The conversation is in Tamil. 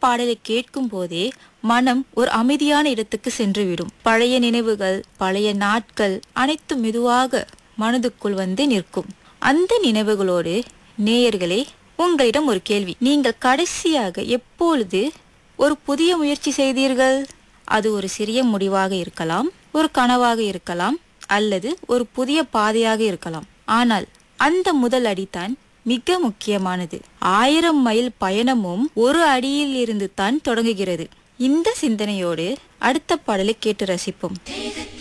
பாடலை கேட்கும் போதே மனம் ஒரு அமைதியான இடத்துக்கு சென்றுவிடும் பழைய நினைவுகள் பழைய நாட்கள் அனைத்தும் மெதுவாக மனதுக்குள் வந்து நிற்கும் அந்த நினைவுகளோடு நேயர்களே உங்களிடம் ஒரு கேள்வி நீங்கள் கடைசியாக எப்பொழுது ஒரு புதிய முயற்சி செய்தீர்கள் அது ஒரு சிறிய முடிவாக இருக்கலாம் ஒரு கனவாக இருக்கலாம் அல்லது ஒரு புதிய பாதையாக இருக்கலாம் ஆனால் அந்த முதல் அடிதான் மிக முக்கியமானது ஆயிரம் மைல் பயணமும் ஒரு அடியில் இருந்து தான் தொடங்குகிறது இந்த சிந்தனையோடு அடுத்த பாடலை கேட்டு ரசிப்போம்